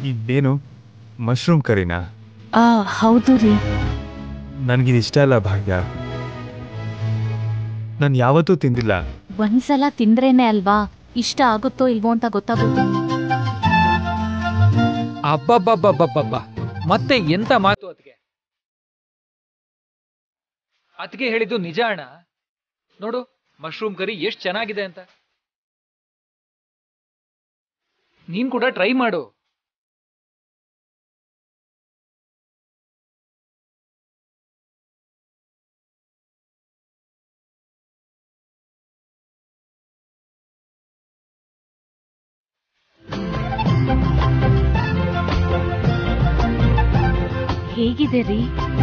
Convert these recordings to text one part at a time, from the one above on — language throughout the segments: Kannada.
ಇದೇನು ಮಶ್ರೂಮ್ ಕರಿನಾ ಆ ಹೌದು ರೀ ನನಗಿದು ಇಷ್ಟ ಇಲ್ಲ ಭಾಗ್ಯ ನಾನು ಯಾವತ್ತೂ ತಿಂದಿಲ್ಲ ಒಂದ್ಸಲ ತಿಂದ್ರೇನೆ ಅಲ್ವಾ ಇಷ್ಟ ಆಗುತ್ತೋ ಇಲ್ವೋ ಅಂತ ಗೊತ್ತಾಗುತ್ತೆ ಅಬ್ಬಬ್ಬಬ್ಬಬ್ಬಬ್ಬ ಮತ್ತೆ ಎಂತ ಮಾತು ಅದಕ್ಕೆ ಅದಕ್ಕೆ ಹೇಳಿದ್ದು ನಿಜ ಅಣ್ಣ ನೋಡು ಮಶ್ರೂಮ್ ಕರಿ ಎಷ್ಟು ಚೆನ್ನಾಗಿದೆ ಅಂತ ನೀನ್ ಕೂಡ ಟ್ರೈ ಮಾಡು ಹೇಗಿದೆ ರೀ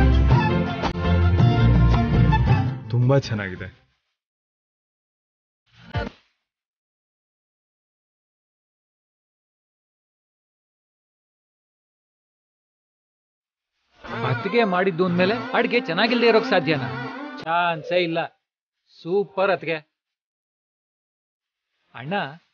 ತುಂಬಾ ಚೆನ್ನಾಗಿದೆ ಅತ್ತಿಗೆ ಮಾಡಿದ್ದು ಅಂದ್ಮೇಲೆ ಅಡ್ಗೆ ಚೆನ್ನಾಗಿಲ್ದೇ ಇರೋಕ್ ಸಾಧ್ಯನಾ ಚಾನ್ಸೇ ಇಲ್ಲ ಸೂಪರ್ ಅತ್ಗೆ ಅಣ್ಣ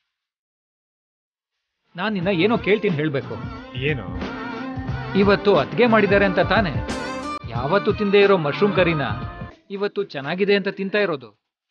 ನಾನ್ ನಿನ್ನ ಏನೋ ಕೇಳ್ತೀನಿ ಹೇಳ್ಬೇಕು ಏನು ಇವತ್ತು ಅತ್ಗೆ ಮಾಡಿದ್ದಾರೆ ಅಂತ ತಾನೆ ಯಾವತ್ತು ತಿಂದೇ ಇರೋ ಮಶ್ರೂಮ್ ಕರಿನ ಇವತ್ತು ಚೆನ್ನಾಗಿದೆ ಅಂತ ತಿಂತಾ ಇರೋದು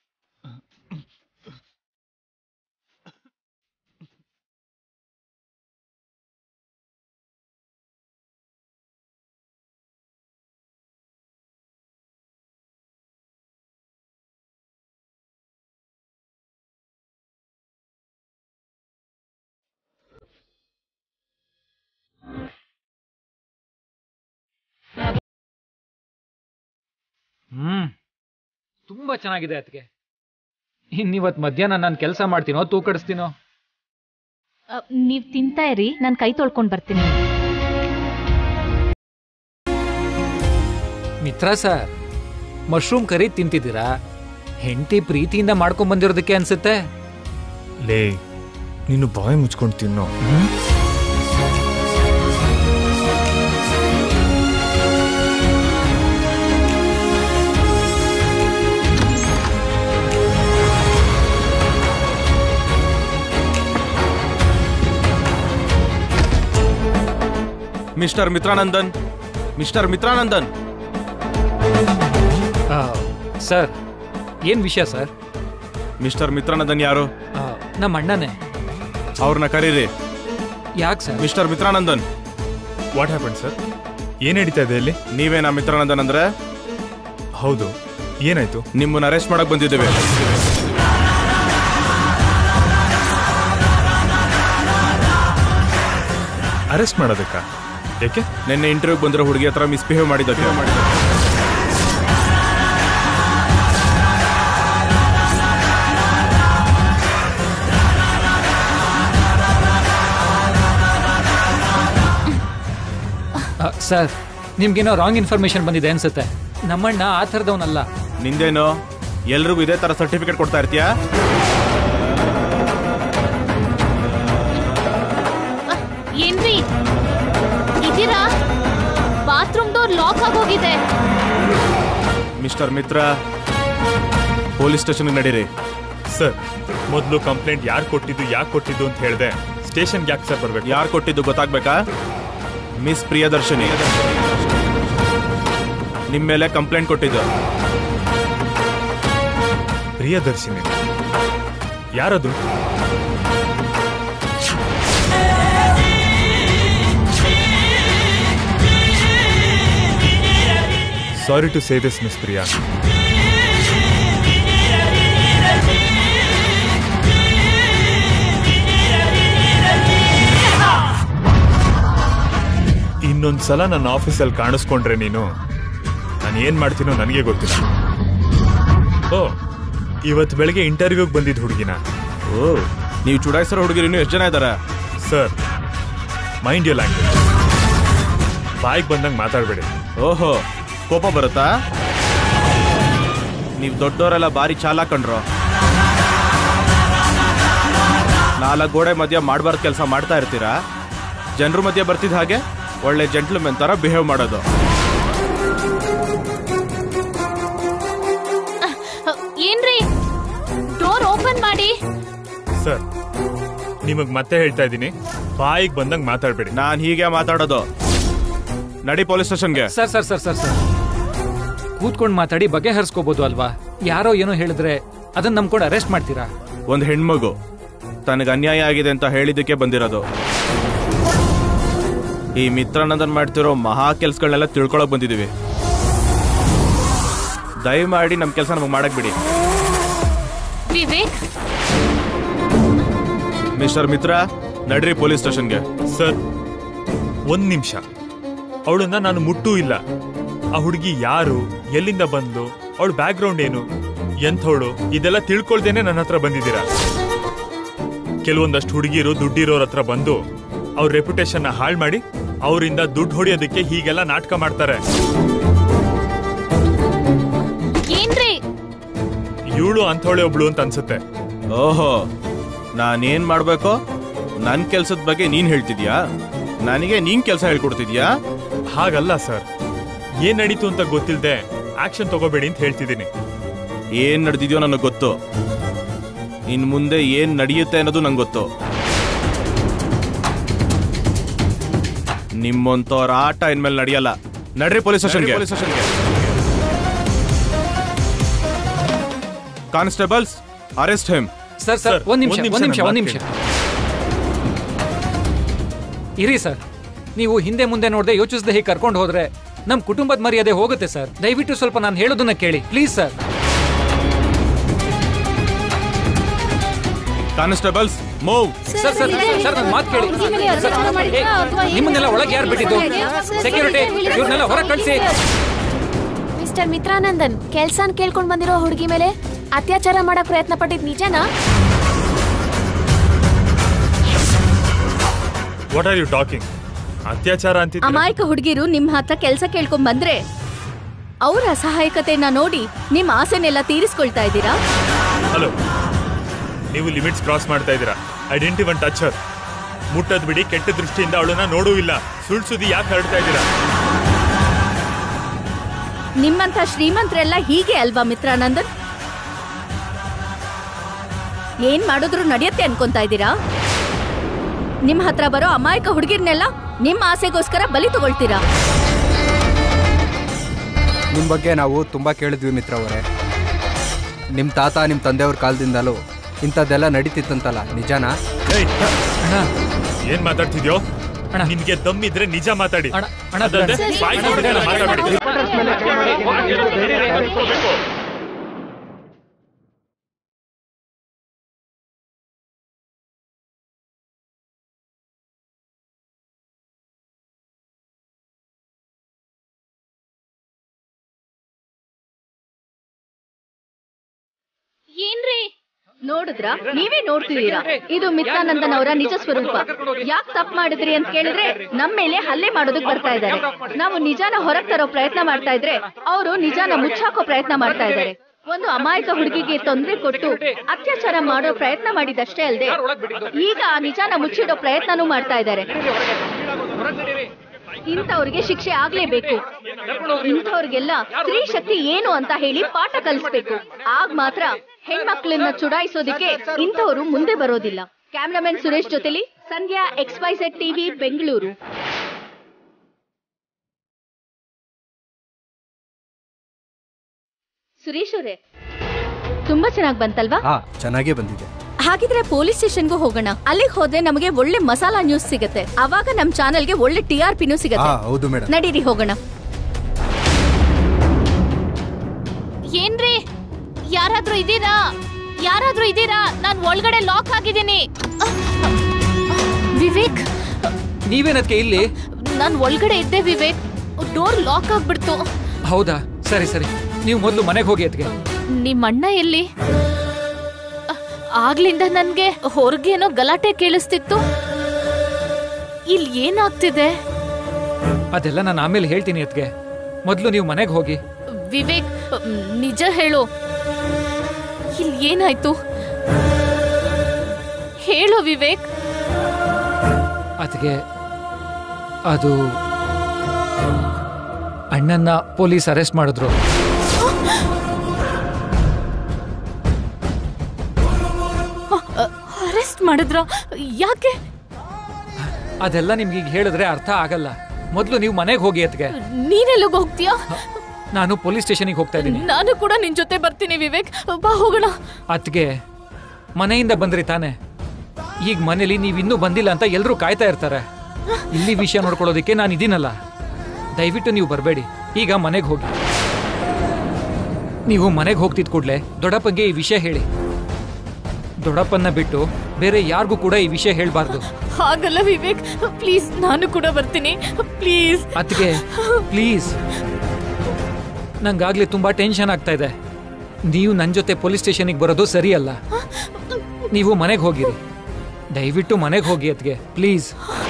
ಹ್ಮ್ ತುಂಬಾ ಚೆನ್ನಾಗಿದೆ ಅದಕ್ಕೆ ಇನ್ನಿವತ್ ಮಧ್ಯಾಹ್ನ ನಾನು ಕೆಲಸ ಮಾಡ್ತೀನೋ ತೂಕಡಿಸ್ತೀನೋ ಅ, ನೀವ್ ತಿಂತಾ ಇರಿ ನಾನು ಕೈ ತೊಳ್ಕೊಂಡ್ ಬರ್ತೀನಿ ಮಿತ್ರ ಸರ್ ಮಶ್ರೂಮ್ ಕರಿ ತಿಂತಿದ್ದೀರಾ ಹೆಂಡತಿ ಪ್ರೀತಿಯಿಂದ ಮಾಡ್ಕೊಂಡ್ ಬಂದಿರೋದಕ್ಕೆ ಅನ್ಸುತ್ತೆ ಲೇ ನೀನು ಬಾಯಿ ಮುಚ್ಕೊಂಡು ತಿನ್ನೋ ಮಿಸ್ಟರ್ ಮಿತ್ರಾನಂದನ್ ಮಿಸ್ಟರ್ ಮಿತ್ರಾನಂದನ್ ಆ, ಸರ್ ಏನ್ ವಿಷಯ ಸರ್ ಮಿಸ್ಟರ್ ಮಿತ್ರಾನಂದನ್ ಯಾರು ಆ, ನಮ್ಮ ಅಣ್ಣನೇ ಅವ್ರನ್ನ ಕರೀರಿ ಯಾಕೆ sir mister Mitranandan what happen sir ಏನ್ ನಡೀತಾ ಇದೆ ಇಲ್ಲಿ ನೀವೇನಾ ಮಿತ್ರಾನಂದನ್ ಅಂದ್ರೆ ಹೌದು ಏನಾಯ್ತು ನಿಮ್ಮನ್ನ ಅರೆಸ್ಟ್ ಮಾಡಕ್ ಬಂದಿದ್ದೇವೆ ಅರೆಸ್ಟ್ ಮಾಡೋದಕ್ಕ ಯಾಕೆ ನಿನ್ನೆ ಇಂಟರ್ವ್ಯೂ ಬಂದಿರೋ ಹುಡುಗಿ ಹತ್ರ ಮಿಸ್ಬಿಹೇವ್ ಮಾಡಿದ್ದಕ್ಕೆ ಆ, ಸರ್ ನಿಮ್ಗೇನೋ ರಾಂಗ್ ಇನ್ಫಾರ್ಮೇಶನ್ ಬಂದಿದೆ ಅನ್ಸುತ್ತೆ ನಮ್ಮಣ್ಣ ಆ ಥರದವನಲ್ಲ ನಿಂದೇನು ಎಲ್ರಿಗೂ ಇದೇ ತರ ಸರ್ಟಿಫಿಕೇಟ್ ಕೊಡ್ತಾ ಇರ್ತೀಯಾ ಏನ್ರಿ ಇದೀರಾ ಬಾತ್ರೂಮ್ ಡೋರ್ ಲಾಕ್ ಆಗೋಗಿದೆ ಮಿಸ್ಟರ್ ಮಿತ್ರ ಪೊಲೀಸ್ ಸ್ಟೇಷನ್ಗೆ ನಡೀರಿ ಸರ್ ಮೊದಲು ಕಂಪ್ಲೇಂಟ್ ಯಾರು ಕೊಟ್ಟಿದ್ದು ಯಾಕೆ ಕೊಟ್ಟಿದ್ದು ಅಂತ ಹೇಳಿದೆ ಸ್ಟೇಷನ್ಗೆ ಯಾಕೆ ಸರ್ ಬರ್ಬೇಕು ಯಾರು ಕೊಟ್ಟಿದ್ದು ಗೊತ್ತಾಗ್ಬೇಕಾ ಮಿಸ್ ಪ್ರಿಯದರ್ಶಿನಿ ನಿಮ್ಮ ಮೇಲೆ ಕಂಪ್ಲೇಂಟ್ ಕೊಟ್ಟಿದ್ದು ಪ್ರಿಯದರ್ಶಿನಿ ಯಾರದು sorry to say this miss Priya ಇನ್ನೊಂದ್ಸಲ ನನ್ನ ಆಫೀಸಲ್ಲಿ ಕಾಣಿಸ್ಕೊಂಡ್ರೆ ನೀನು ನಾನು ಏನ್ ಮಾಡ್ತೀನೋ ನನಗೆ ಗೊತ್ತಿಲ್ಲ ಓ ಇವತ್ತು ಬೆಳಗ್ಗೆ ಇಂಟರ್ವ್ಯೂಗೆ ಬಂದಿದ್ದ ಹುಡುಗಿನ ಓ ನೀವು ಚುಡಾಯಿಸಿರೋ ಹುಡುಗರು ಇನ್ನೂ ಎಷ್ಟು ಜನ ಇದ್ದಾರೆ ಸರ್ ಮೈಂಡ್ ಯು ಲ್ಯಾಂಗ್ವೇಜ್ ಬಾಯಿಗೆ ಬಂದಂಗೆ ಮಾತಾಡಬೇಡಿ ಓಹೋ ಕೋಪ ಬರುತ್ತಾ ನೀವು ದೊಡ್ಡವರೆಲ್ಲ ಬಾರಿ ಚಾಲ ಕಂಡ್ರು ನಾಲ್ಕು ಗೋಡೆ ಮಧ್ಯ ಮಾಡಬಾರ್ದು ಕೆಲಸ ಮಾಡ್ತಾ ಇರ್ತೀರಾ ಜನರ ಮಧ್ಯೆ ಬರ್ತಿದ್ದ ಹಾಗೆ ಒಳ್ಳೆ ಜೆಂಟ್ಲ್ಮೆನ್ ತರ ಬಿಹೇವ್ ಮಾಡೋದು ಏನ್ರಿ ಡೋರ್ ಓಪನ್ ಮಾಡಿ ಸರ್ ನಿಮಗೆ ಮತ್ತೆ ಹೇಳ್ತಾ ಇದ್ದೀನಿ ಬಾಯಿಗೆ ಬಂದಂಗ್ ಮಾತಾಡ್ಬೇಡಿ ನಾನ್ ಹೀಗೆ ಮಾತಾಡೋದು ನಡಿ ಪೊಲೀಸ್ ಸ್ಟೇಷನ್ಗೆ sir sir sir sir sir ಕೂತ್ಕೊಂಡು ಮಾತಾಡಿ ಬಗೆಹರಿಸ್ಕೋಬಹುದು ಅಲ್ವಾ ಯಾರೋ ಏನೋ ಹೇಳಿದ್ರೆ ಅದನ್ನ ನಂಬ್ಕೊಂಡು ಅರೆಸ್ಟ್ ಮಾಡ್ತೀರಾ ಒಂದ್ ಹೆಣ್ಮಗು ತನಗೆ ಅನ್ಯಾಯ ಆಗಿದೆ ಅಂತ ಹೇಳಿದ್ದಕ್ಕೆ ಬಂದಿರೋದು ಈ ಮಿತ್ರನಂದನ್ ಮಾಡ್ತಿರೋ ಮಹಾ ಕೆಲ್ಸಗಳನ್ನೆಲ್ಲ ತಿಳ್ಕೊಳಕ್ ಬಂದಿದೀವಿ ದಯಮಾಡಿ ನಮ್ ಕೆಲಸ ನಮಗೆ ಮಾಡಕ್ ಬಿಡಿ ವಿವೇಕ್ ಮಿಸ್ಟರ್ ಮಿತ್ರ ನಡ್ರಿ ಪೊಲೀಸ್ ಸ್ಟೇಷನ್ಗೆ ಸರ್ ಒಂದ್ ನಿಮಿಷ ಅವಳನ್ನ ನಾನು ಮುಟ್ಟೂ ಇಲ್ಲ ಆ ಹುಡುಗಿ ಯಾರು ಎಲ್ಲಿಂದ ಬಂದ್ಲು ಅವಳ ಬ್ಯಾಕ್ ಗ್ರೌಂಡ್ ಏನು ಎಂಥವಳು ಇದೆಲ್ಲ ತಿಳ್ಕೊಳ್ದೇನೆ ನನ್ನ ಹತ್ರ ಬಂದಿದ್ದೀರಾ ಕೆಲವೊಂದಷ್ಟು ಹುಡುಗಿರು ದುಡ್ಡಿರೋರ್ ಹತ್ರ ಬಂದು ಅವ್ರ ರೆಪ್ಯುಟೇಷನ್ ಹಾಳು ಮಾಡಿ ಅವರಿಂದ ದುಡ್ಡು ಹೊಡೆಯೋದಕ್ಕೆ ಹೀಗೆಲ್ಲ ನಾಟಕ ಮಾಡ್ತಾರೆ ಏನ್ರಿ ಇವಳು ಅಂಥವಳೆ ಒಬ್ಳು ಅಂತ ಅನ್ಸುತ್ತೆ ಓಹೋ ನಾನೇನ್ ಮಾಡ್ಬೇಕು ನನ್ ಕೆಲ್ಸದ ಬಗ್ಗೆ ನೀನ್ ಹೇಳ್ತಿದ್ಯಾ ನನಗೆ ನೀನ್ ಕೆಲಸ ಹೇಳ್ಕೊಡ್ತಿದ್ಯಾ ಹಾಗಲ್ಲ ಸರ್ ಏನ್ ನಡೀತು ಅಂತ ಗೊತ್ತಿಲ್ಲದೆ ಆಕ್ಷನ್ ತಗೋಬೇಡಿ ಅಂತ ಹೇಳ್ತಿದ್ದೀನಿ ಏನ್ ನಡೆದಿದ್ಯೋ ನನಗೆ ಗೊತ್ತು ಇನ್ ಮುಂದೆ ಏನ್ ನಡೆಯುತ್ತೆ ಅನ್ನೋದು ನಂಗೆ ಗೊತ್ತು ನಿಮ್ಮಂತವ್ರ ಆಟ ಇನ್ಮೇಲೆ ನಡೆಯಲ್ಲ ನಡ್ರಿ ಪೊಲೀಸ್ ಸ್ಟೇಷನ್ಗೆ constables arrest him sir sir sir, ಒಂದ್ ನಿಮಿಷ ಒಂದ್ ಒಂದ್ ನಿಮಿಷ ನಿಮಿಷ ಒಂದ್ ನನ್ನ ನಿಮಿಷ ಇರಿ ಸರ್ ನೀವು ಹಿಂದೆ ಮುಂದೆ ನೋಡದೆ ಯೋಚಿಸದೆ ಹೀಗೆ ಕರ್ಕೊಂಡು ಹೋದ್ರೆ ನಮ್ ಕುಟುಂಬದ ಮರ್ಯಾದೆ ಹೋಗುತ್ತೆ ಸರ್ ದಯವಿಟ್ಟು ಸ್ವಲ್ಪ ನಾನು ಹೇಳೋದನ್ನ ಕೇಳಿ please sir constables move sir sir sir ನನ್ನ ಮಾತು ಕೇಳಿ ಸರ್, ಏ, ನಿಮ್ಮನ್ನೆಲ್ಲ ಒಳಗೆ ಯಾರು ಬಿಟ್ಟಿದ್ದು ಸೆಕ್ಯೂರಿಟಿ ಇವ್ರನ್ನೆಲ್ಲ ಹೊರಗೆ ಕಳಿಸಿ ಮಿಸ್ಟರ್ ಮಿತ್ರಾನಂದನ್ ಕೆಲ್ಸನ್ ಕೇಳ್ಕೊಂಡ್ ಬಂದಿರೋ ಹುಡುಗಿ ಮೇಲೆ ಅತ್ಯಾಚಾರ ಮಾಡಕ್ ಪ್ರಯತ್ನ ಪಟ್ಟಿದ್ ನಿಜನಾ ವಾಟ್ ಆರ್ ಯು ಟಾಕಿಂಗ್ ಅತ್ಯಾಚಾರ ಅಂತಿದ್ರೆ ಅಮಾಯಕ ಹುಡುಗಿರು ನಿಮ್ ಹತ್ರ ಕೆಲ್ಸ ಕೇಳ್ಕೊಂಡ್ ಬಂದ್ರೆ ಅವ್ರ ಅಸಹಾಯಕತೆನ ನೋಡಿ ನಿಮ್ ಆಸೆನೆಲ್ಲ ತೀರಿಸ್ಕೊಳ್ತಾ ಇದ್ದೀರಾ ಹಲೋ ನೀವು ಲಿಮಿಟ್ಸ್ ಕ್ರಾಸ್ ಮಾಡ್ತಾ ಇದ್ದೀರಾ ಐಡೆಂಟಿ ಒನ್ ಟಚರ್ ಮುಟ್ಟದ್ ಬಿಡಿ ಕೆಟ್ಟ ದೃಷ್ಟಿಯಿಂದ ಅವಳನ್ನ ನೋಡೂ ಇಲ್ಲ ಸುಳ್ ಸುದ್ದಿ ಯಾಕೆ ಹರಡ್ತಾ ಇದ್ದೀರಾ ನಿಮ್ಮಂತ ಶ್ರೀಮಂತರೆಲ್ಲ ಹೀಗೆ ಅಲ್ವಾ ಮಿತ್ರಾನಂದನ್ ಏನ್ ಮಾಡಿದ್ರು ನಡೆಯತ್ತೆ ಅನ್ಕೊಂತಾ ಇದ್ದೀರಾ ನಿಮ್ ಹತ್ರ ಬರೋ ಅಮಾಯಕ ಹುಡುಗಿರ್ನೆಲ್ಲ ನಿಮ್ ಆಸೆಗೋಸ್ಕರ ಬಲಿ ತಗೊಳ್ತೀರಾ ನಿಮ್ಮ ಬಗ್ಗೆ ನಾವು ತುಂಬ ಕೇಳಿದ್ವಿ ಮಿತ್ರ ಅವರೇ ನಿಮ್ಮ ತಾತ ನಿಮ್ಮ ತಂದೆಯವ್ರ ಕಾಲದಿಂದಲೂ ಇಂಥದ್ದೆಲ್ಲ ನಡೀತಿತ್ತಂತಲ್ಲ ನಿಜನಾ ಏಯ್, ಅಣ್ಣ ಏನ್ ಮಾತಾಡ್ತಿದ್ಯೋ ಅಣ್ಣ. ನಿನ್ಗೆ ದಮ್ಮಿದ್ರೆ ನಿಜ ಮಾತಾಡಿ ಅಣ್ಣ, ಅಣ್ಣ, ಅದಲ್ಲದೆ ಸರ್, ಬಾಯಿ ಅಣ್ಣ, ನೋಡಿದ್ದೆಲ್ಲ ಅಣ್ಣ, ಮಾತಾಡ್ಬೇಡಿ. ಏನ್ರಿ ನೋಡಿದ್ರಾ ನೀವೇ ನೋಡ್ತಿದ್ದೀರಾ ಇದು ಮಿತ್ರಾನಂದನ್ ಅವರ ನಿಜ ಸ್ವರೂಪ ಯಾಕೆ ತಪ್ಪು ಮಾಡಿದ್ರಿ ಅಂತ ಕೇಳಿದ್ರೆ ನಮ್ ಮೇಲೆ ಹಲ್ಲೆ ಮಾಡೋದಕ್ ಬರ್ತಾ ಇದ್ದಾರೆ ನಾವು ನಿಜಾನ ಹೊರಗ್ ತರೋ ಪ್ರಯತ್ನ ಮಾಡ್ತಾ ಇದ್ರೆ ಅವರು ನಿಜಾನ ಮುಚ್ಚಾಕೋ ಪ್ರಯತ್ನ ಮಾಡ್ತಾ ಇದ್ದಾರೆ ಒಂದು ಅಮಾಯಕ ಹುಡುಗಿಗೆ ತೊಂದರೆ ಕೊಟ್ಟು ಅತ್ಯಾಚಾರ ಮಾಡೋ ಪ್ರಯತ್ನ ಮಾಡಿದಷ್ಟೇ ಅಲ್ಲದೆ ಈಗ ಆ ನಿಜಾನ ಮುಚ್ಚಿಡೋ ಪ್ರಯತ್ನನೂ ಮಾಡ್ತಾ ಇದ್ದಾರೆ ಇಂಥವ್ರಿಗೆ ಶಿಕ್ಷೆ ಆಗ್ಲೇಬೇಕು ಇಂಥವ್ರಿಗೆಲ್ಲ ಸ್ತ್ರೀ ಶಕ್ತಿ ಏನು ಅಂತ ಹೇಳಿ ಪಾಠ ಕಲಿಸ್ಬೇಕು ಆಗ ಮಾತ್ರ ಹೆಣ್ಮಕ್ಳನ್ನ ಚುಡಾಯಿಸೋದಕ್ಕೆ ಇಂಥವ್ರು ಮುಂದೆ ಬರೋದಿಲ್ಲ ಕ್ಯಾಮ್ರಾಮನ್ ಸುರೇಶ್ ಜೊತೆಲಿ ಸಂಧ್ಯಾ ಎಕ್ಸ್ವೈಸೆಡ್ ಟಿವಿ ಬೆಂಗಳೂರು ಸುರೇಶ್ ಅವರೇ ತುಂಬಾ ಚೆನ್ನಾಗಿ ಬಂತಲ್ವಾ ಹಾಂ ಚೆನ್ನಾಗೇ ಬಂದಿದೆ ಹಾಗಿದ್ರೆ ಪೊಲೀಸ್ ಸ್ಟೇಷನ್ಗೂ ಹೋಗೋಣ ಅಲ್ಲಿಗೆ ಹೋದ್ರೆ ನಮಗೆ ಒಳ್ಳೆ ಮಸಾಲಾ ನ್ಯೂಸ್ ಸಿಗತ್ತೆ ಅವಾಗ ನಮ್ ಚಾನೆಲ್ಗೆ ಒಳ್ಳೆ ಟಿ ಆರ್ ಪಿನೂ ಸಿಗತ್ತೆ ಹಾಂ ಹೌದು ಮೇಡಮ್ ನಡೀರಿ ಹೋಗೋಣ ಏನ್ರಿ ಯಾರಾದ್ರೂ ಇದ್ದೀರಾ ಯಾರಾದ್ರೂ ಇದ್ದೀರಾ ನಾನ್ ಒಳಗಡೆ ಲಾಕ್ ಆಗಿದ್ದೀನಿ ವಿವೇಕ್ ನೀವೇನದ್ಕೆ ಇಲ್ಲಿ ನಾನ್ ಒಳಗಡೆ ಇದ್ದೆ ವಿವೇಕ್ ಡೋರ್ ಲಾಕ್ ಆಗ್ಬಿಡ್ತು ಹೌದಾ ಸರಿ ಸರಿ ನೀವು ಮೊದಲು ಮನೆಗೆ ಹೋಗಿ ಅದ್ಗೆ ನಿಮ್ ಅಣ್ಣ ಎಲ್ಲಿ ಅ- ಆಗ್ಲಿಂದ ನನ್ಗೆ ಹೊರಗೇನೋ ಗಲಾಟೆ ಕೇಳಿಸ್ತಿತ್ತು ಇಲ್ಲಿ ಏನಾಗ್ತಿದೆ ಅದೆಲ್ಲ ನಾನು ಆಮೇಲೆ ಹೇಳ್ತೀನಿ ಅದ್ಗೆ ಮೊದಲು ನೀವು ಮನೆಗೆ ಹೋಗಿ ವಿವೇಕ್ ನಿಜ ಹೇಳು ಇಲ್ಲಿ ಏನಾಯ್ತು ಹೇಳು ವಿವೇಕ್ ಅದಕ್ಕೆ ಅದು ಅಣ್ಣನ್ನ ಪೊಲೀಸ್ ಅರೆಸ್ಟ್ ಮಾಡಿದ್ರು ಅರೆಸ್ಟ್ ಮಾಡಿದ್ರ ಯಾಕೆ ಅದೆಲ್ಲ ನಿಮ್ಗೆ ಈಗ ಹೇಳಿದ್ರೆ ಅರ್ಥ ಆಗಲ್ಲ ಮೊದಲು ನೀವು ಮನೆಗೆ ಹೋಗಿ ಅತ್ಗೆ ನೀನೆಲ್ಲಿಗೆ ಹೋಗ್ತೀಯಾ ನಾನು ಪೊಲೀಸ್ ಸ್ಟೇಷನಿಗೆ ಹೋಗ್ತಾ ಇದ್ದೀನಿ ನಾನು ಕೂಡ ನಿನ್ ಜೊತೆ ಬರ್ತೀನಿ ವಿವೇಕ್ ಬಾ ಹೋಗೋಣ ಅತ್ಗೆ ಮನೆಯಿಂದ ಬಂದ್ರಿ ತಾನೆ ಈಗ ಮನೇಲಿ ನೀವು ಇನ್ನೂ ಬಂದಿಲ್ಲ ಅಂತ ಎಲ್ಲರೂ ಕಾಯ್ತಾ ಇರ್ತಾರೆ ಇಲ್ಲಿ ವಿಷಯ ನೋಡ್ಕೊಳ್ಳೋದಕ್ಕೆ ನಾನು ಇದೀನಲ್ಲ ದಯವಿಟ್ಟು ನೀವು ಬರಬೇಡಿ ಈಗ ಮನೆಗೆ ಹೋಗಿ ನೀವು ಮನೆಗೆ ಹೋಗ್ತಿದ್ ಕೂಡಲೇ ದೊಡ್ಡಪ್ಪಂಗೆ ಈ ವಿಷಯ ಹೇಳಿ ದೊಡ್ಡಪ್ಪನ್ನ ಬಿಟ್ಟು ಬೇರೆ ಯಾರಿಗೂ ಕೂಡ ಈ ವಿಷಯ ಹೇಳಬಾರ್ದು ಹಾಗಲ್ಲ ವಿವೇಕ್ ಪ್ಲೀಸ್ ನಾನು ಕೂಡ ಬರ್ತೀನಿ ಪ್ಲೀಸ್ ಅತ್ಗೆ ಪ್ಲೀಸ್ ನಂಗಾಗ್ಲೇ ತುಂಬಾ ಟೆನ್ಷನ್ ಆಗ್ತಾ ಇದೆ ನೀವು ನನ್ನ ಜೊತೆ ಪೊಲೀಸ್ ಸ್ಟೇಷನಿಗೆ ಬರೋದು ಸರಿಯಲ್ಲ ನೀವು ಮನೆಗೆ ಹೋಗಿರಿ ದಯವಿಟ್ಟು ಮನೆಗೆ ಹೋಗಿ ಅತ್ಗೆ ಪ್ಲೀಸ್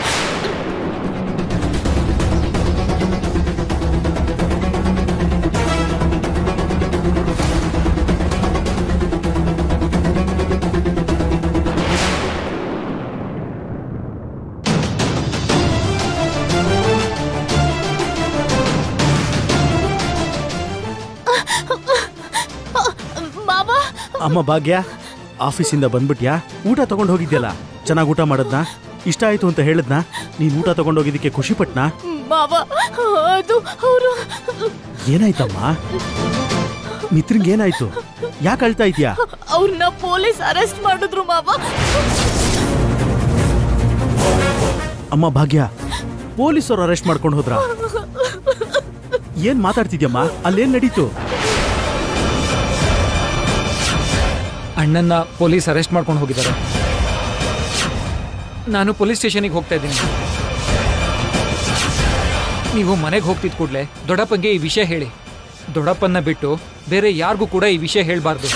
ಮಾವ ಅಮ್ಮ ಭಾಗ್ಯ ಆಫೀಸಿಂದ ಬಂದ್ಬಿಟ್ಯಾ ಊಟ ತಗೊಂಡು ಹೋಗಿದ್ಯಲ್ಲ ಚೆನ್ನಾಗಿ ಊಟ ಮಾಡದ್ನಾ ಇಷ್ಟ ಆಯ್ತು ಅಂತ ಹೇಳದ್ನಾ ನೀನ್ ಊಟ ತಗೊಂಡು ಹೋಗಿದ್ದಕ್ಕೆ ಖುಷಿ ಪಟ್ನಾ ಮಾವ ಅದು ಅವರು ಏನಾಯ್ತಮ್ಮ ಮಿತ್ರಂಗೆ ಏನಾಯ್ತು ಯಾಕೆ ಅಳ್ತಾ ಇದ್ಯಾ ಅವ್ರನ್ನ ಪೊಲೀಸ್ ಅರೆಸ್ಟ್ ಮಾಡಿದ್ರು ಮಾವ ಅಮ್ಮ ಭಾಗ್ಯ ಪೊಲೀಸರು ಅರೆಸ್ಟ್ ಮಾಡ್ಕೊಂಡು ಹೋದ್ರ ಏನ್ ಮಾತಾಡ್ತಿದ್ಯಮ್ಮ ಅಲ್ಲೇನ್ ನಡೀತು ಅಣ್ಣನ್ನ ಪೊಲೀಸ್ ಅರೆಸ್ಟ್ ಮಾಡ್ಕೊಂಡು ಹೋಗಿದ್ದಾರೆ ನಾನು ಪೊಲೀಸ್ ಸ್ಟೇಷನಿಗೆ ಹೋಗ್ತಾ ಇದ್ದೀನಿ ನೀವು ಮನೆಗೆ ಹೋಗ್ತಿದ್ ಕೂಡಲೇ ದೊಡ್ಡಪ್ಪಂಗೆ ಈ ವಿಷಯ ಹೇಳಿ ದೊಡ್ಡಪ್ಪನ್ನ ಬಿಟ್ಟು ಬೇರೆ ಯಾರಿಗೂ ಕೂಡ ಈ ವಿಷಯ ಹೇಳಬಾರ್ದು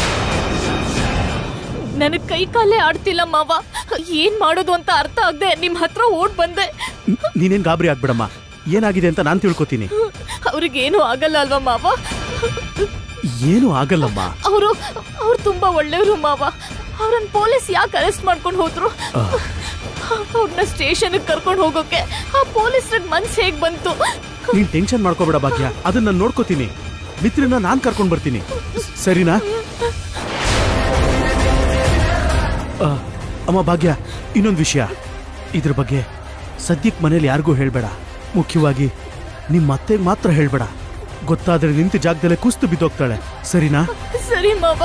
ನನಗ್ ಕೈ ಕಾಲೇ ಆಡ್ತಿಲ್ಲ ಮಾವ ಏನ್ ಮಾಡೋದು ಅಂತ ಅರ್ಥ ಆಗದೆ ನಿಮ್ ಹತ್ರ ಓಡ್ ಬಂದೆ ನ್- ನೀನೇನ್ ಗಾಬರಿ ಆಗ್ಬಿಡಮ್ಮ ಏನಾಗಿದೆ ಅಂತ ನಾನ್ ತಿಳ್ಕೊತೀನಿ ಅವ್ರಿಗೇನು ಆಗಲ್ಲ ಅಲ್ವಾ ಮಾವ ಏನು ಆಗಲ್ಲಮ್ಮ ಅವರು ಅವ್ರು ತುಂಬಾ ಒಳ್ಳೆಯವರು ಮಾವ ಅವ್ರನ್ನ ಪೊಲೀಸ್ ಯಾಕೆ ಅರೆಸ್ಟ್ ಮಾಡ್ಕೊಂಡು ಹೋದ್ರು ಅವ್ರನ್ನ ಸ್ಟೇಷನ್ ಕರ್ಕೊಂಡು ಹೋಗೋಕೆ ಆ ಪೊಲೀಸ್ರಿಗೆ ಮನ್ಸ್ ಹೇಗ್ ಬಂತು ನೀನ್ ಟೆನ್ಷನ್ ಮಾಡ್ಕೋಬೇಡ ಭಾಗ್ಯ ಅದನ್ನ ನಾನ್ ನೋಡ್ಕೋತೀನಿ ಮಿತ್ರನ ನಾನ್ ಕರ್ಕೊಂಡ್ ಬರ್ತೀನಿ ಸ್- ಸರಿನಾ ಆ, ಅಮ್ಮ ಭಾಗ್ಯ ಇನ್ನೊಂದು ವಿಷಯ ಇದ್ರ ಬಗ್ಗೆ ಸದ್ಯಕ್ಕೆ ಮನೇಲಿ ಯಾರಿಗೂ ಹೇಳ್ಬೇಡ ಮುಖ್ಯವಾಗಿ ನಿಮ್ಮ ಅತ್ತೆಗೆ ಮಾತ್ರ ಹೇಳ್ಬೇಡ ಗೊತ್ತಾದ್ರೆ ನಿಂತ ಜಾಗದಲ್ಲೇ ಕುಸ್ತು ಬಿದ್ದೋಗ್ತಾಳೆ ಸರಿನಾ ಸರಿ ಮಾವ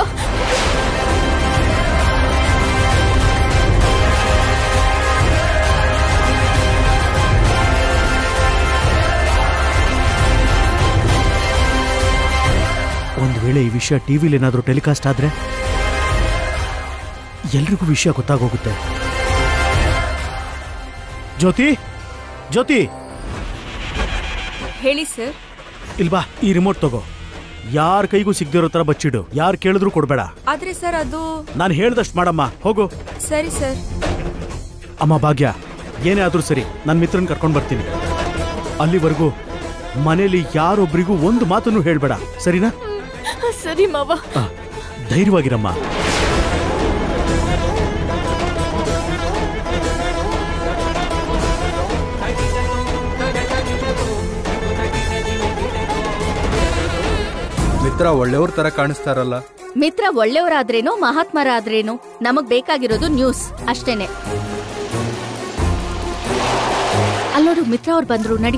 ಒಂದ್ ವೇಳೆ ಈ ವಿಷಯ ಟಿವಿಲಿ ಏನಾದ್ರೂ ಟೆಲಿಕಾಸ್ಟ್ ಆದ್ರೆ ಎಲ್ರಿಗೂ ವಿಷಯ ಗೊತ್ತಾಗೋಗುತ್ತೆ ಜ್ಯೋತಿ ಜ್ಯೋತಿ ಹೇಳಿ ಸರ್ ಇಲ್ವಾ ಈ ರಿಮೋಟ್ ತಗೋ ಯಾರ ಕೈಗೂ ಸಿಗ್ದಿರೋ ತರ ಬಚ್ಚಿಡು ಯಾರು ಕೇಳಿದ್ರು ಕೊಡ್ಬೇಡ ಆದ್ರೆ ಸರ್ ಅದು ನಾನು ಹೇಳ್ದಷ್ಟು ಮಾಡಮ್ಮ ಹೋಗು ಸರಿ ಸರ್ ಅಮ್ಮ ಭಾಗ್ಯ ಏನೇ ಆದ್ರೂ ಸರಿ ನನ್ನ ಮಿತ್ರನ್ ಕರ್ಕೊಂಡು ಬರ್ತೀನಿ ಅಲ್ಲಿವರೆಗೂ ಮನೇಲಿ ಯಾರೊಬ್ರಿಗೂ ಒಂದು ಮಾತನ್ನು ಹೇಳ್ಬೇಡ ಸರಿನಾ ಸರಿ ಮಾವ ಆ, ಧೈರ್ಯವಾಗಿರಮ್ಮ ಮಿತ್ರ ಒಳ್ಳೆಯವ್ರ ತರ ಕಾಣಿಸ್ತಾರಲ್ಲ ಮಿತ್ರ ಒಳ್ಳೆಯವರಾದ್ರೇನು ಮಹಾತ್ಮರಾದ್ರೇನು ನಮಗ್ ಬೇಕಾಗಿರೋದು ನ್ಯೂಸ್ ಅಷ್ಟೇನೆ ಅಲ್ಲೋಡು ಮಿತ್ರ ಅವ್ರು ಬಂದ್ರು ನಡಿ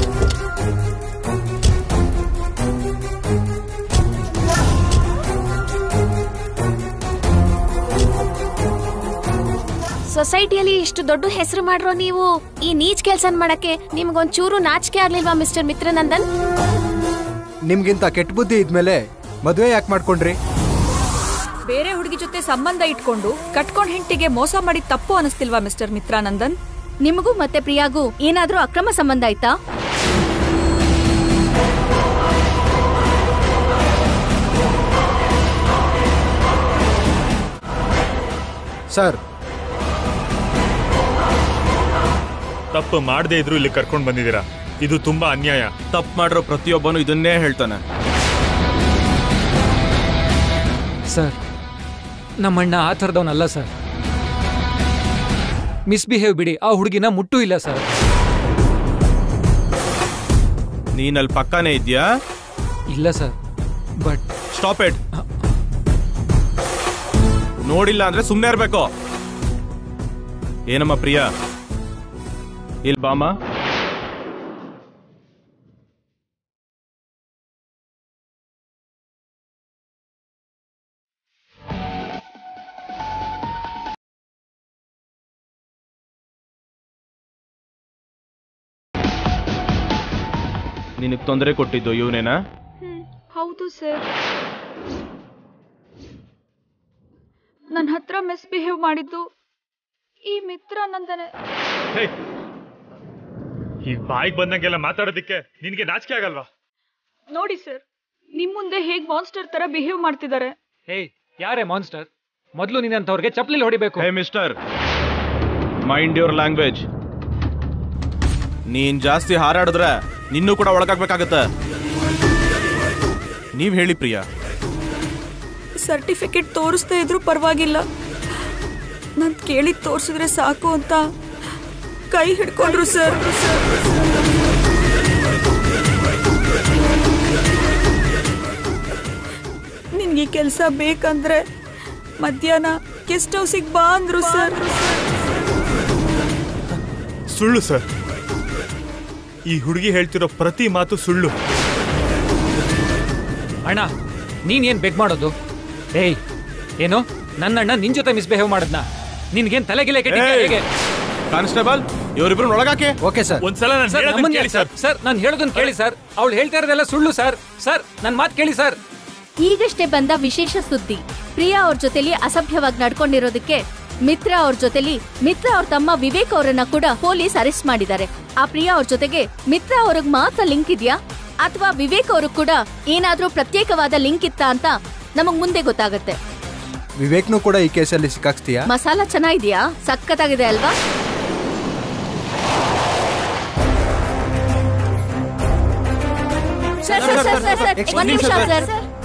ಸೊಸೈಟಿಯಲ್ಲಿ ಇಷ್ಟು ದೊಡ್ಡ ಹೆಸರು ಮಾಡ್ರೋ ನೀವು ಈ ನೀಚ್ ಕೆಲ್ಸನ್ ಮಾಡಕ್ಕೆ ನಿಮ್ಗೊಂಚೂರು ನಾಚಿಕೆ ಆಗ್ಲಿಲ್ವಾ ಮಿಸ್ಟರ್ ಮಿತ್ರನಂದನ್ ನಿಮ್ಗಿಂತ ಕೆಟ್ಟ ಬುದ್ಧಿ ಇದ್ಮೇಲೆ ಮದುವೆ ಯಾಕೆ ಮಾಡ್ಕೊಂಡ್ರಿ ಬೇರೆ ಹುಡುಗಿ ಜೊತೆ ಸಂಬಂಧ ಇಟ್ಕೊಂಡು ಕಟ್ಕೊಂಡ್ ಹೆಂಡತಿಗೆ ಮೋಸ ಮಾಡಿದ ತಪ್ಪು ಅನಿಸ್ತಿಲ್ವಾ ಮಿಸ್ಟರ್ ಮಿತ್ರಾನಂದನ್ ನಿಮಗೂ ಮತ್ತೆ ಪ್ರಿಯಾಗೂ ಏನಾದ್ರೂ ಅಕ್ರಮ ಸಂಬಂಧ ಆಯ್ತಾ ಸರ್ ತಪ್ಪು ಮಾಡದೇ ಇದ್ರು ಇಲ್ಲಿ ಕರ್ಕೊಂಡು ಬಂದಿದ್ದೀರಾ ಇದು ತುಂಬಾ ಅನ್ಯಾಯ ತಪ್ಪು ಮಾಡಿರೋ ಪ್ರತಿಯೊಬ್ಬನು ಇದನ್ನೇ ಹೇಳ್ತಾನೆ ಸರ್ ನಮ್ಮಣ್ಣ ಆ ಥರದವನಲ್ಲ ಸರ್ ಮಿಸ್ಬಿಹೇವ್ ಬಿಡಿ ಆ ಹುಡುಗಿನ ಮುಟ್ಟೂ ಇಲ್ಲ ಸರ್ ನೀನಲ್ಲಿ ಪಕ್ಕಾನೇ ಇದೆಯಾ ಇಲ್ಲ ಸರ್ ಬಟ್ ಸ್ಟಾಪ್ ಇಟ್ ನೋಡಿಲ್ಲ ಅಂದ್ರೆ ಸುಮ್ಮನೆ ಇರ್ಬೇಕು ಏನಮ್ಮ ಪ್ರಿಯಾ ಇಲ್ಲಿ ಬಾಮ ನಿನಗೆ ತೊಂದರೆ ಕೊಟ್ಟಿದ್ದು ಇವನೇನಾ ಹೌದು ಸರ್ ನನ್ನ ಹತ್ರ ಮಿಸ್ಬಿಹೇವ್ ಮಾಡಿದ್ದು ಈ ಮಿತ್ರ ನಂದನೆ ಈಗ ಬಾಯಿಗೆ ಬಂದಂಗೆಲ್ಲ ಮಾತಾಡೋದಿಕ್ಕೆ ನಿನ್ಗೆ ನಾಚಿಕೆ ಆಗಲ್ವಾ ನೋಡಿ ಸರ್ ನಿಮ್ ಮುಂದೆ ಹೇಗ್ ಮಾನ್ಸ್ಟರ್ ತರ ಬಿಹೇವ್ ಮಾಡ್ತಿದ್ದಾರೆ ಹೇಯ್ ಯಾರೇ ಮಾನ್ಸ್ಟರ್ ಮೊದಲು ನಿನ್ನಂಥವ್ರಿಗೆ ಚಪ್ಲಿಲ್ ಹೊಡಿಬೇಕು hey mister mind your language ನೀನ್ ಜಾಸ್ತಿ ಹಾರಾಡಿದ್ರೆ ನಿನ್ನೂ ಕೂಡ ಒಳಗಾಗ್ಬೇಕಾಗತ್ತೆ ನೀವ್ ಹೇಳಿ ಪ್ರಿಯಾ ಸರ್ಟಿಫಿಕೇಟ್ ತೋರಿಸ್ತಾ ಇದ್ರು ಪರವಾಗಿಲ್ಲ ನಾನು ಕೇಳಿದ್ ತೋರಿಸಿದ್ರೆ ಸಾಕು ಅಂತ ಕೈ ಹಿಡ್ಕೊಂಡ್ರು ಸರ್ ನಿನ್ಗೆ ಕೆಲಸ ಬೇಕಂದ್ರೆ ಮಧ್ಯಾಹ್ನ ಗೆಸ್ಟ್ ಹೌಸಿಗೆ ಬಾ ಅಂದ್ರು ಸರ್ ಸುಳ್ಳು ಸರ್ ಈ ಹುಡುಗಿ ಹೇಳ್ತಿರೋ ಪ್ರತಿ ಮಾತು ಸುಳ್ಳು ಅಣ್ಣ ನೀನ್ ಏನ್ ಬೆಗ್ ಮಾಡೋದು ಏಯ್ ಏನು ನನ್ನಣ್ಣ ನಿನ್ ಜೊತೆ ಮಿಸ್ಬಿಹೇವ್ ಮಾಡದ್ನ ನಿನ್ಗೇನ್ ತಲೆಗಿಲೆ ಕೆಟ್ಟಿದ್ಯಾ ಏಯ್! ಹೇಗೆ ಕಾನ್ಸ್ಟೇಬಲ್ ಇವರಿಬ್ರು ಒಳಗಾಕೆ ಓಕೆ ಸರ್ ಒಂದ್ಸಲ ನಾನು ಸರ್ ಹೇಳೋದನ್ನ ನಮ್ಮನ್ನ ಕೇಳಿ ಸರ್ ಸರ್ ನಾನು ಹೇಳೋದನ್ನ ಕೇಳಿ ಸರ್ ಅವಳು ಹೇಳ್ತಾ ಇರೋದೆಲ್ಲ ಸುಳ್ಳು ಸರ್ ಸರ್ ನನ್ನ ಮಾತು ಕೇಳಿ ಸರ್ ಈಗಷ್ಟೇ ಬಂದ ವಿಶೇಷ ಸುದ್ದಿ ಪ್ರಿಯಾ ಅವ್ರ ಜೊತೆಲಿ ಅಸಭ್ಯವಾಗಿ ನಡ್ಕೊಂಡಿರೋದಕ್ಕೆ ಮಿತ್ರ ಅವ್ರ ಜೊತೆಲಿ ಮಿತ್ರ ಅವ್ರ ತಮ್ಮ ವಿವೇಕ್ ಅವರನ್ನ ಕೂಡ ಪೊಲೀಸ್ ಅರೆಸ್ಟ್ ಮಾಡಿದ್ದಾರೆ ಆ ಪ್ರಿಯಾ ಅವ್ರ ಜೊತೆಗೆ ಮಿತ್ರ ಅವ್ರಿಗೆ ಮಾತ್ರ ಲಿಂಕ್ ಇದೆಯಾ ಅಥವಾ ವಿವೇಕ್ ಅವ್ರಿಗೆ ಕೂಡ ಏನಾದ್ರೂ ಪ್ರತ್ಯೇಕವಾದ ಲಿಂಕ್ ಇತ್ತಾ ಅಂತ ನಮಗ್ ಮುಂದೆ ಗೊತ್ತಾಗತ್ತೆ ವಿವೇಕ್ನು ಕೂಡ ಈ ಕೇಸಲ್ಲಿ ಸಿಕ್ಕಾಕ್ಸ್ತೀಯಾ ಮಸಾಲ ಚೆನ್ನಾಗಿದ್ಯಾ ಸಖತ್ತಾಗಿದೆ ಅಲ್ವಾ sir sir sir sir sir ಒಂದ್ ನಿಮಿಷ ಸರ್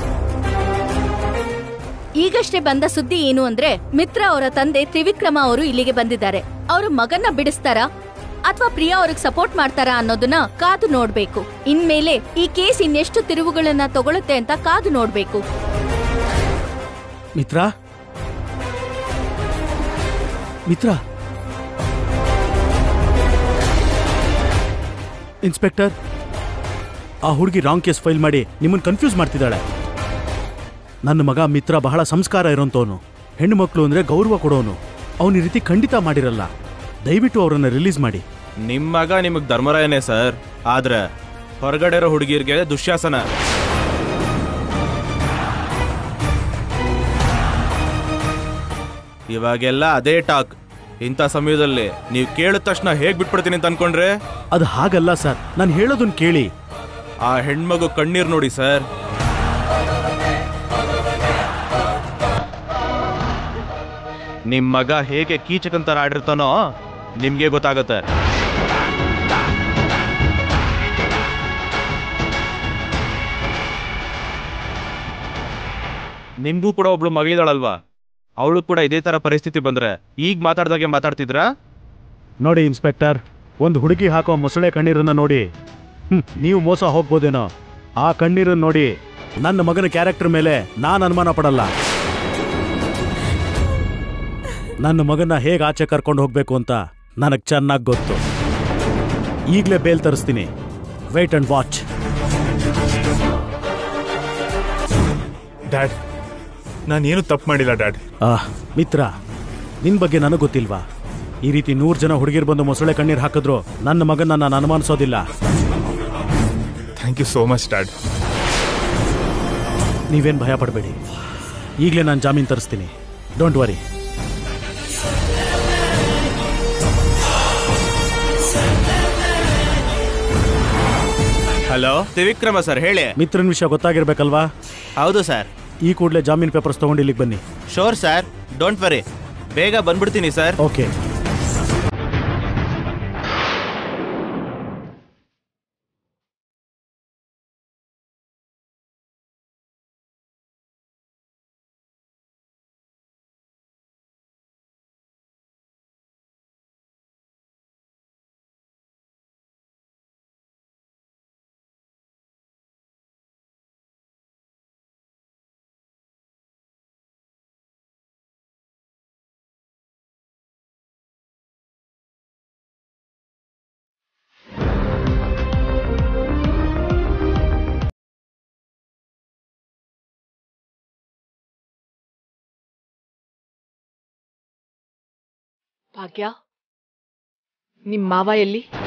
ಈಗಷ್ಟೇ ಬಂದ ಸುದ್ದಿ ಏನು ಅಂದ್ರೆ ಮಿತ್ರ ಅವರ ತಂದೆ ತ್ರಿವಿಕ್ರಮ ಅವರು ಇಲ್ಲಿಗೆ ಬಂದಿದ್ದಾರೆ ಅವರು ಮಗನ್ನ ಬಿಡಿಸ್ತಾರಾ ಅಥವಾ ಪ್ರಿಯಾ ಅವ್ರಿಗೆ ಸಪೋರ್ಟ್ ಮಾಡ್ತಾರಾ ಅನ್ನೋದನ್ನ ಕಾದು ನೋಡ್ಬೇಕು ಇನ್ಮೇಲೆ ಈ ಕೇಸ್ ಇನ್ನೆಷ್ಟು ತಿರುವುಗಳನ್ನ ತಗೊಳುತ್ತೆ ಅಂತ ಕಾದು ನೋಡ್ಬೇಕು ಮಿತ್ರ ಮಿತ್ರ ಇನ್ಸ್ಪೆಕ್ಟರ್ ಆ ಹುಡುಗಿ ರಾಂಗ್ ಕೇಸ್ ಫೈಲ್ ಮಾಡಿ ನಿಮ್ಮನ್ನು ಕನ್ಫ್ಯೂಸ್ ಮಾಡ್ತಿದ್ದಾಳೆ ನನ್ನ ಮಗ ಮಿತ್ರ ಬಹಳ ಸಂಸ್ಕಾರ ಇರೋಂಥವನು ಹೆಣ್ಣು ಮಕ್ಕಳು ಅಂದರೆ ಗೌರವ ಕೊಡೋನು ಅವನ ಈ ರೀತಿ ಖಂಡಿತ ಮಾಡಿರಲ್ಲ ದಯವಿಟ್ಟು ಅವರನ್ನು ರಿಲೀಸ್ ಮಾಡಿ ನಿಮ್ ಮಗ ನಿಮಗ್ ಧರ್ಮರಾಯನೇ ಸರ್ ಆದ್ರೆ ಹೊರಗಡೆ ಇರೋ ಹುಡುಗಿರ್ಗೆ ದುಶ್ಯಾಸನ ಇವಾಗೆಲ್ಲ ಅದೇ ಟಾಕ್ ಇಂಥ ಸಮಯದಲ್ಲಿ ನೀವು ಕೇಳಿದ ತಕ್ಷಣ ಹೇಗ್ ಬಿಟ್ಬಿಡ್ತೀನಿ ಅಂತ ಅನ್ಕೊಂಡ್ರೆ ಅದು ಹಾಗಲ್ಲ ಸರ್ ನಾನು ಹೇಳೋದನ್ನ ಕೇಳಿ ಆ ಹೆಣ್ಮಗು ಕಣ್ಣೀರ್ ನೋಡಿ ಸರ್ ನಿಮ್ ಮಗ ಹೇಗೆ ಕೀಚಕಂತರ ಆಡಿರ್ತಾನೋ ನಿಮ್ಗೆ ಗೊತ್ತಾಗತ್ತೆ ನಿಮ್ಗೂ ಕೂಡ ಒಬ್ಳು ಮಗಳಿದಾಳಲ್ವಾ ಅವಳು ಕೂಡ ಇದೇ ತರ ಪರಿಸ್ಥಿತಿ ಬಂದ್ರೆ ಈಗ ಮಾತಾಡ್ದಾಗೆ ಮಾತಾಡ್ತಿದ್ರಾ ನೋಡಿ ಇನ್ಸ್ಪೆಕ್ಟರ್ ಒಂದು ಹುಡುಗಿ ಹಾಕೋ ಮೊಸಳೆ ಕಣ್ಣೀರನ್ನ ನೋಡಿ ಹ್ಮ್, ನೀವು ಮೋಸ ಹೋಗ್ಬೋದೇನೋ ಆ ಕಣ್ಣೀರನ್ನ ನೋಡಿ ನನ್ನ ಮಗನ ಕ್ಯಾರೆಕ್ಟರ್ ಮೇಲೆ ನಾನು ಅನುಮಾನ ಪಡಲ್ಲ ನನ್ನ ಮಗನ ಹೇಗೆ ಆಚೆ ಕರ್ಕೊಂಡು ಹೋಗ್ಬೇಕು ಅಂತ ನನಗೆ ಚೆನ್ನಾಗಿ ಗೊತ್ತು ಈಗಲೇ ಬೇಲ್ ತರಿಸ್ತೀನಿ ವೇಟ್ ಅಂಡ್ ವಾಚ್ ಡ್ಯಾಡ್ ನಾನೇನು ತಪ್ಪು ಮಾಡಿಲ್ಲ ಡ್ಯಾಡ್ ಆಹ್ ಮಿತ್ರ ನಿನ್ ಬಗ್ಗೆ ನನಗೆ ಗೊತ್ತಿಲ್ವಾ ಈ ರೀತಿ ನೂರು ಜನ ಹುಡುಗಿರು ಬಂದು ಮೊಸಳೆ ಕಣ್ಣೀರು ಹಾಕಿದ್ರು ನನ್ನ ಮಗನ ನಾನು ಅನುಮಾನಿಸೋದಿಲ್ಲ thank you so much dad ನೀವೇನು ಭಯ ಪಡಬೇಡಿ ಈಗಲೇ ನಾನು ಜಾಮೀನು ತರಿಸ್ತೀನಿ don't worry hello Trivikrama sir ಹೇಳಿ ಮಿತ್ರನ ವಿಷಯ ಗೊತ್ತಾಗಿರ್ಬೇಕಲ್ವಾ ಹೌದು ಸರ್ ಈ ಕೂಡಲೇ ಜಾಮೀನು ಪೇಪರ್ಸ್ ತಗೊಂಡು ಇಲ್ಲಿಗೆ ಬನ್ನಿ ಶೋರ್ ಸರ್ ಡೋಂಟ್ ವರಿ ಬೇಗ ಬಂದ್ಬಿಡ್ತೀನಿ ಸರ್ ಓಕೆ ಭಾಗ್ಯ ನಿಮ್ ಮಾವ ಎಲ್ಲಿ